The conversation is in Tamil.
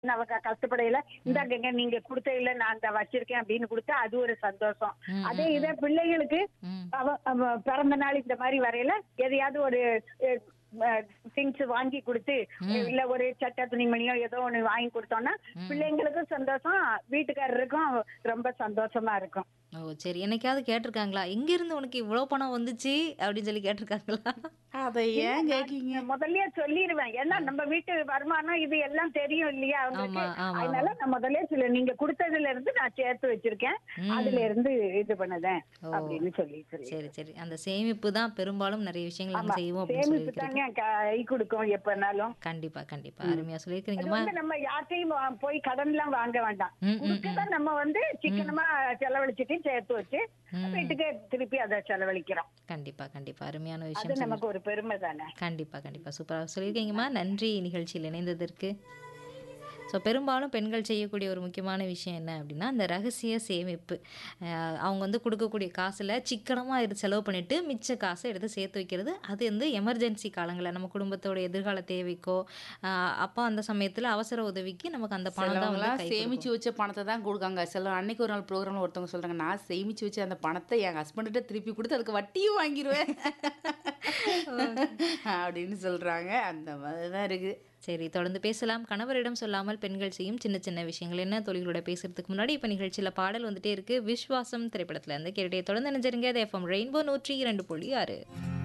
அவங்க கஷ்டப்படையில இந்தாங்க நீங்க கொடுத்தையில நான் இந்த வச்சிருக்கேன் அப்படின்னு கொடுத்தா அது ஒரு சந்தோஷம் ம், அதே இதே பிள்ளைகளுக்கு ம். அவ அவ பிறந்த நாள் இந்த மாதிரி வரையில எதையாவது ஒரு திங்ஸ் வாங்கி கொடுத்து இல்ல ஒரு சட்டை துணிமணியோ ஏதோ ஒண்ணு வாங்கி கொடுத்தோம்னா பிள்ளைங்களுக்கும் சந்தோஷம் வீட்டுக்காரருக்கும் ரொம்ப சந்தோஷமா இருக்கும் ஓ சரி என்னைக்காவது கேட்டிருக்காங்களா எங்க இருந்து உனக்கு இவ்வளவு பணம் வந்துச்சு அப்படின்னு சொல்லி கேட்டிருக்காங்களா அதை ஏன் கேக்கீங்க முதல்லயே சொல்லிடுவேன் ஏன்னா நம்ம வீட்டு வருமானம் இது எல்லாம் தெரியும் இல்லையா அவங்களுக்கு ஆமா, ஆமா, அதனால நான் முதல்லயே சொல்ல நீங்க கொடுத்ததுல இருந்து நான் சேர்த்து வச்சிருக்கேன் ம். அதுல இருந்து இது பண்ணுதேன் ஓ. அப்படின்னு சொல்லி சொல்லி சரி சரி அந்த சேமிப்பு தான் பெரும்பாலும் நிறைய விஷயங்கள் நம்ம ஆமா செய்வோம் அப்படின்னு சேமிப்பு சொல்லியிருக்கிறீங்க தாங்க கை கொடுக்கும் எப்பனாலும் கண்டிப்பா கண்டிப்பா அருமையா அது சொல்லியிருக்கிறீங்கம்மா வந்து நம்ம யார்ட்டையும் வா- போய் கடன் எல்லாம் வாங்க வேண்டாம் ம், ம், கொடுக்கதான் நம்ம வந்து சிக்கனமா செலவழிச்சிட்டு சேர்த்து வச்சு ம். வீட்டுக்கு திருப்பி அதை செலவழிக்கிறோம் கண்டிப்பா கண்டிப்பா அருமையான அது விஷயம் சொல்லி நமக்கு ஒரு பெருமை தானே கண்டிப்பா கண்டிப்பா சூப்பராக சொல்லியிருக்கீங்கம்மா நன்றி நிகழ்ச்சியில் இணைந்ததற்கு ஸோ பெரும்பாலும் பெண்கள் செய்யக்கூடிய ஒரு முக்கியமான விஷயம் என்ன அப்படின்னா அந்த ரகசிய சேமிப்பு அஹ் அவங்க வந்து கொடுக்கக்கூடிய காசில் சிக்கனமாக எடுத்து செலவு பண்ணிட்டு மிச்ச காசை எடுத்து சேர்த்து வைக்கிறது அது வந்து எமர்ஜென்சி காலங்களில் நம்ம குடும்பத்தோட எதிர்கால தேவைக்கோ அஹ் அப்போ அந்த சமயத்தில் அவசர உதவிக்கு நமக்கு அந்த பணம் தான் வந்து சிலவங்களாம் கை சேமிச்சு வச்ச பணத்தை தான் கொடுக்காங்க சில அன்னைக்கு ஒரு நாள் ப்ரோக்ராம்ல ஒருத்தவங்க சொல்றாங்க நான் சேமிச்சு வச்ச அந்த பணத்தை என் ஹஸ்பண்ட்ட திருப்பி கொடுத்து அதுக்கு வட்டியும் வாங்கிடுவேன் அப்படின்னு சொல்றாங்க அந்த மாதிரி தான் இருக்கு சரி தொடர்ந்து பேசலாம் கணவரிடம் சொல்லாமல் பெண்கள் செய்யும் சின்ன சின்ன விஷயங்கள் என்ன தொழில்களோட பேசுறதுக்கு முன்னாடி இப்போ நிகழ்ச்சியில் பாடல் வந்துட்டே இருக்கு விஸ்வாசம் திரைப்படத்துல இருந்து கேட்டே தொடர்ந்து நினைச்சிருங்க எஃப்எம் ரெயின்போ நூற்றி இரண்டு புள்ளி ஆறு